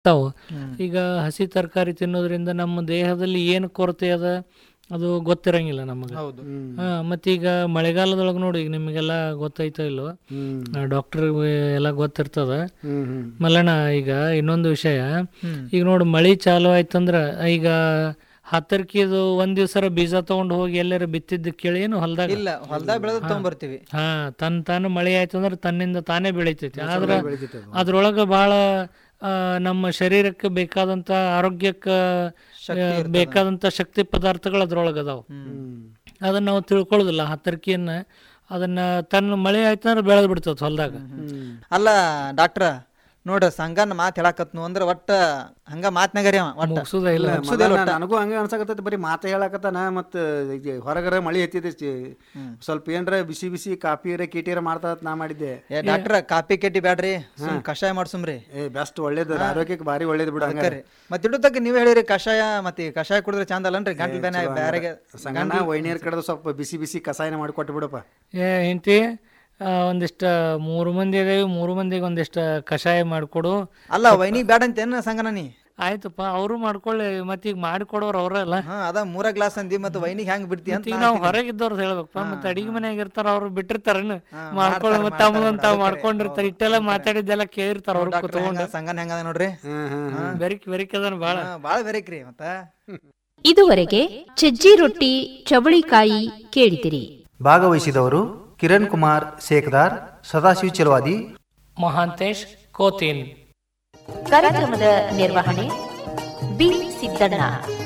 ತಾವು ಈಗ ಹಸಿ ತರಕಾರಿ ತಿನ್ನೋದ್ರಿಂದ ನಮ್ಮ ದೇಹದಲ್ಲಿ ಏನು ಕೊರತೆ ಅದ ಅದು ಗೊತ್ತಿರಂಗಿಲ್ಲ ನಮಗೆ ಹೌದು ಹಾ ಮತ್ತೀಗ ಮಳೆಗಾಲದೊಳಗೆ ನೋಡಿ ಈಗ ನಿಮಗೆಲ್ಲ ಗೊತ್ತೈತೋ ಇಲ್ವೋ ಹ್ಮ್ ಡಾಕ್ಟರ್ ಎಲ್ಲ ಗೊತ್ತಿರ್ತದ ಹ್ಮ್ ಹ್ಮ್ ಮಲ್ಲಣ್ಣ ಈಗ ಇನ್ನೊಂದು ವಿಷಯ ಹ್ಮ್. ಈಗ ನೋಡಿ ಮಳಿ ಚಾಲು ಆಯ್ತಂದ್ರ ಈಗ ಹತ್ತರ್ಕಿದು ಒಂದ್ ದಿವ್ಸರ ಬೀಜ ತಗೊಂಡ್ ಹೋಗಿ ಎಲ್ಲಾರ ಬಿತ್ತಿದ್ದು ಕೇಳಿ ಏನು ಹೊಲ್ದಾಗ ಇಲ್ಲ ಹೊಲ್ದಾಗ ಬೆಳೆದ್ ತಗೊಂಡ್ಬರ್ತೀವಿ ಹಾ ತನ್ ತಾನು ಮಳೆ ಆಯ್ತು ಅಂದ್ರೆ ತನ್ನಿಂದ ತಾನೇ ಬೆಳಿತೈತಿ ಆದ್ರ ಬೆಳಿತೈತೆ ಅದು. ಅದ್ರೊಳಗ ಬಹಳ ಆ, ನಮ್ಮ ಶರೀರಕ್ಕೆ ಬೇಕಾದಂತ ಆರೋಗ್ಯಕ್ಕೆ ಶಕ್ತಿ ಆ, ಬೇಕಾದಂತ ಶಕ್ತಿ ಪದಾರ್ಥಗಳು ಅದ್ರೊಳಗ ಅದಾವ ಹ್ಮ್ ಅದನ್ನ ನಾವು ತಿಳ್ಕೊಳ್ಳೋದಿಲ್ಲ ಹತ್ತರ್ಕಿಯನ್ನ ಅದನ್ನ ತನ್ನ ಮಳೆ ಆಯ್ತಂದ್ರೆ ಬೆಳೆದ್ ಬಿಡ್ತದ ಹೊಲ್ದಾಗ ಹ್ಮ್ ಅಲ್ಲ ಡಾಕ್ಟ್ರ ನೋಡ್ರ ಸಂಗನ್ ಮಾತ್ ಹೇಳಾಕತ್ನು ಅಂದ್ರ ಒಟ್ಟ ಹಂಗ ಮಾತ್ನಾಗರಿ ಅವ ಒಟ್ಟ ಮುಗ್ಸುದ ಇಲ್ಲ ಇಲ್ಲ, ಮೊದಲ ನನಗೂ ಹಂಗ ಅನ್ಸಕತ್ತೈತಿ ಬರೀ ಮಾತ ಹೇಳಕತ್ತಾನ ಮತ್ತ ಈಗ ಹೊರಗರ ಮಳಿ ಹತ್ತಿದೆ ಸ್ವಲ್ಪ ಏನ್ರ ಬಿಸಿ ಬಿಸಿ ಕಾಪಿರ ಕೀಟಿರ ಮಾಡ್ತಾ ನಾ ಮಾಡಿದ್ದೆ ಏ ಡಾಕ್ಟ್ರ ಕಾಪಿ ಕೆಟ್ಟಿ ಬ್ಯಾಡ್ರಿ ಸುಮ್ ಕಷಾಯ ಮಾಡ್ಸುಮ್ರಿ ಏ ಬೆಸ್ಟ್ ಒಳ್ಳೇದು ಆರೋಗ್ಯಕ್ಕೆ ಭಾರಿ ಒಳ್ಳೇದು ಬಿಡ ಹಂಗಾರೆ ಮತ್ತೆ ಇಡೋದಕ್ಕೆ ನೀವ್ ಹೇಳಿರಿ ಕಷಾಯ ಮತ್ತೆ ಈ ಕಷಾಯ ಕುಡಿದ್ರೆ ಚಂದ ಅಲ್ಲನ್ರಿ ಗಂಟ್ಲು ಬೇನೆ ಬ್ಯಾರೆಗೆ ಸಂಗಣ್ಣ ವೈನಿಯರ್ ಕಡೆದು ಸ್ವಲ್ಪ ಬಿಸಿ ಬಿಸಿ ಕಸಾಯನ ಮಾಡಿ ಕೊಟ್ಟು ಬಿಡಪ್ಪ ಏ ಹೆಂಡತಿ ಒಂದಿಷ್ಟ ಮೂರು ಮಂದಿ ಅದೇವಿ ಮೂರು ಮಂದಿಗೆ ಒಂದಿಷ್ಟ ಕಷಾಯ ಮಾಡಿಕೊಡು ಅಲ್ಲ ವೈನಿಗ್ ಬ್ಯಾಡ ಅಂತೇನ ಸಂಗನ ನೀ ಆಯ್ತಪ್ಪ ಅವರು ಮಾಡ್ಕೊಳ್ಳಿ ಮತ್ತೆ ಈಗ ಮಾಡಿಕೊಡೋರು ಅವರಲ್ಲ ಹಾ ಅದ ಮೂರ ಗ್ಲಾಸ್ ಅಂದಿ ಮತ್ತೆ ವೈನಿಗ್ ಹೆಂಗ್ ಬಿಡ್ತಿ ಅಂತ ಈಗ ನಾವು ಹೊರಗಿದ್ದವ್ರು ಹೇಳ್ಬೇಕಪ್ಪ ಮತ್ತೆ ಅಡಿಗೆ ಮನ್ಯಾಗ ಇರ್ತಾರ ಅವ್ರು ಬಿಟ್ಟಿರ್ತಾರನ ಮಾಡ್ಕೊಳ್ಳಿ ಮತ್ತೆ ತಮ್ಮದಂತ ಮಾಡ್ಕೊಂಡಿರ್ತಾರ ಇಟ್ಟೆಲ್ಲ ಮಾತಾಡಿದ್ದೆಲ್ಲ ಕೇಳಿರ್ತಾರ ಅವ್ರು ಕುತ್ಕೊಂಡು ಸಂಗನ್ ಹೆಂಗದ ನೋಡ್ರಿ ಹ್ಮ್ ಹ್ಮ್ ಬೆರಿಕ್ ಬೆರಿಕ್ ಅದನ್ ಬಾಳ ಹಾ, ಬಾಳ ಬೆರೇಕ್ರಿ ಮತ್ತ ಇದುವರೆಗೆ ಸಜ್ಜಿ ರೊಟ್ಟಿ ಚವಳಿಕಾಯಿ ಕೇಳಿದಿರಿ ಭಾಗವಹಿಸಿದವರು ಕಿರಣ್ ಕುಮಾರ್ ಸೇಕ್ದಾರ್ ಸದಾಶಿವ್ ಚಲವಾದಿ ಮಹಾಂತೇಶ್ ಕೋತೀನ್ ಕಾರ್ಯಕ್ರಮದ ನಿರ್ವಹಣೆ ಬಿ ಸಿದ್ದಣ್ಣ